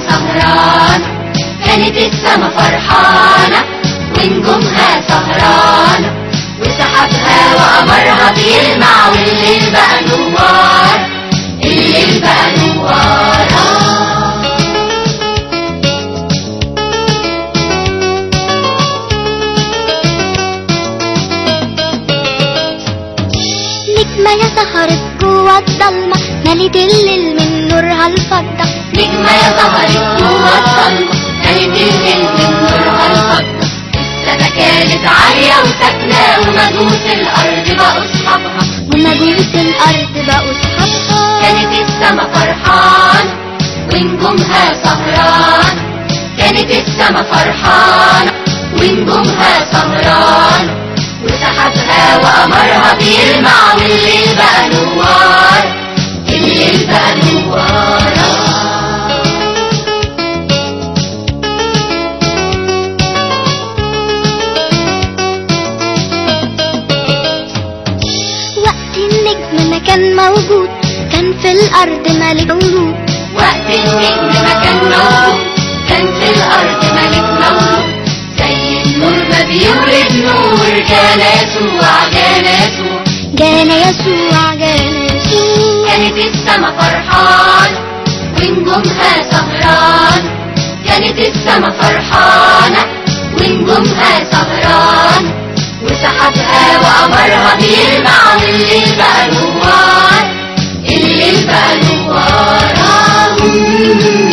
سهرانة كانت السما فرحانة ونجومها سهرانة وسحابها وقمرها بيلمع والليل بقى نوار الليل بقى نوار نجمة يا سهرت جوا الضلمة ملت الليل من نورها الفضة نجمة يا سهرت جوا الضلمة كانت الليل من نورها الفضة السما كانت عالية وساكنة ومجوس الأرض بقوا أصحابها ومجوس الأرض بقوا صحابها كانت السما فرحانة ونجومها سهرانة كانت السما فرحانة ونجومها سهرانة وسحابها وقمرها بيلمع والليل بقى نوار الليل بقى نوار وقت النجم ما كان موجود كان في الأرض ملك ورود وقت النجم ما كان موجود كان في الأرض ملك مولود زي النور ما بيولد نور جانا يسوع جانا يسوع جانا يسوع جانا يسوع كانت السما فرحانة ونجومها سهرانة كانت السما فرحانة ونجومها سهرانة وسحابها وقمرها بيلمع والليل بقى نوار الليل بقى نوار